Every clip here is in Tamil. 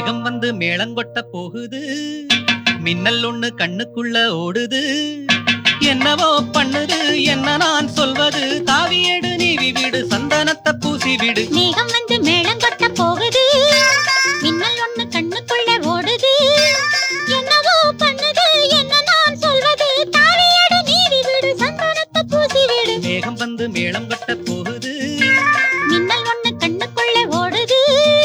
மேகம் வந்து மேளங்கொட்ட போகுது மின்னல் ஒண்ணு கண்ணுக்குள்ள ஓடுது என்னவோ பண்ணுது என்ன நான் சொல்வது தாவியடு நீவி விடு சந்தனத்தை பூசி விடு மேகம் வந்து மேளம் கொட்ட போகுது மின்னல் ஒண்ணு கண்ணுக்குள்ள ஓடுது என்னவோ பண்ணுது என்ன நான் சொல்வது தாவியடு நீவி விடு சந்தனத்தை பூசி விடு மேகம் வந்து மேளம் கொட்ட போகுது மின்னல் ஒண்ணு கண்ணுக்குள்ள ஓடுது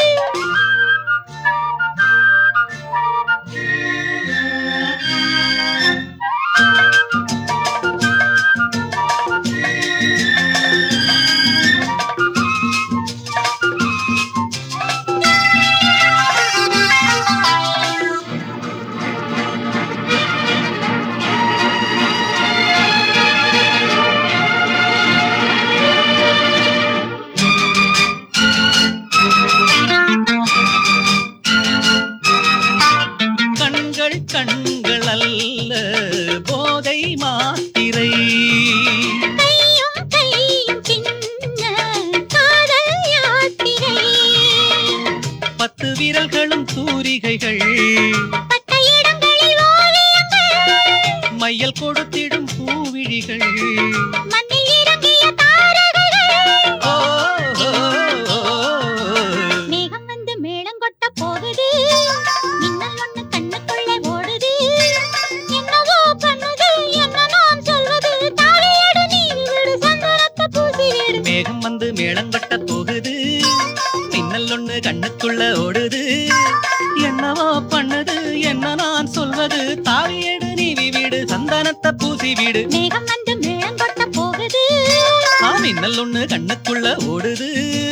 கண்கள் கண்கள் அல்ல போதை மாத்திரை கையும் கையும் சின்ன காதல் யாத்திரை பத்து விரல்களும் தூரிகைகள் பட்ட இடங்களில் ஓவியங்கள் மையல் கொடுத்திடும் பூவிழிகள் மண்ணில் இறங்கிய தாரகைகள் ஓ, ஓ, ஓ, ஓ. மேகம் வந்து மேளம் கொட்ட போகுது மின்னல் ஒண்ணு கண்ணுக்குள்ள ஓடுது என்னவோ பண்ணுது என்ன நான் சொல்வது தாவியடு நீவி விடு சந்தனத்தை பூசி விடு மேகம் வந்து மேளங்கட்ட போகுது மின்னல் ஒண்ணு கண்ணுக்குள்ள ஓடுது என்னவோ பண்ணுது என்ன நான் சொல்வது தாவியடு நீவி வீடு சந்தனத்தை பூசி வீடு மேகம் வந்து மேளம் கொட்ட போகுது ஆ மின்னல் ஒண்ணு கண்ணுக்குள்ள ஓடுது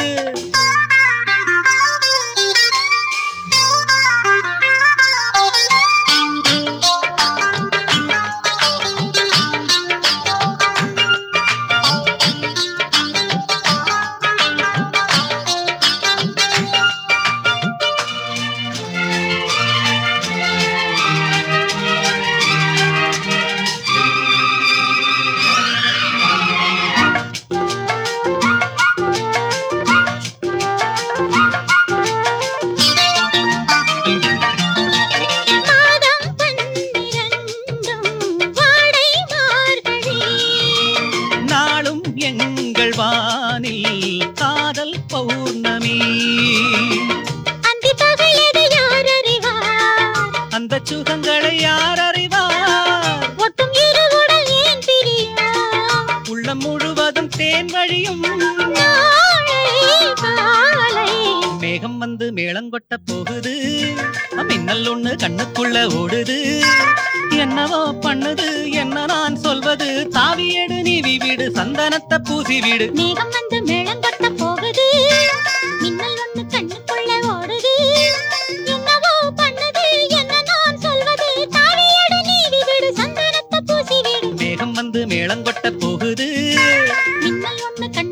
மாதம் பன்னிரண்டும் வாடை மார்கழி நாளும் எங்கள் வானில் காதல் பௌர்ணமி அந்தி பகலது யார் அறிவார் அந்த சுகங்களை யார் அறிவார் ஒட்டும் இரு உடல் ஏன் பிரியார் உள்ளம் முழுவதும் தேன் வழியும் நாளை காலை மேகம் வந்து மேளங்கொட்ட போகுது மின்னல் ஒண்ணு கண்ணுக்குள்ள ஓடுது என்னவோ பண்ணுது என்ன நான் சொல்வது தாவியடு நீவி வீடு சந்தனத்தை பூசி வீடு மேகம் வந்து மேளம் கொட்ட போகுது மின்னல் ஒண்ணு கண்ணுக்குள்ள ஓடுது என்னவோ பண்ணுது என்ன நான் சொல்வது தாவியடு நீவி விடு சந்தனத்தை பூசி விடு மேகம் வந்து மேளங்கொட்ட போகுது மின்னல் ஒண்ணு கண்ணு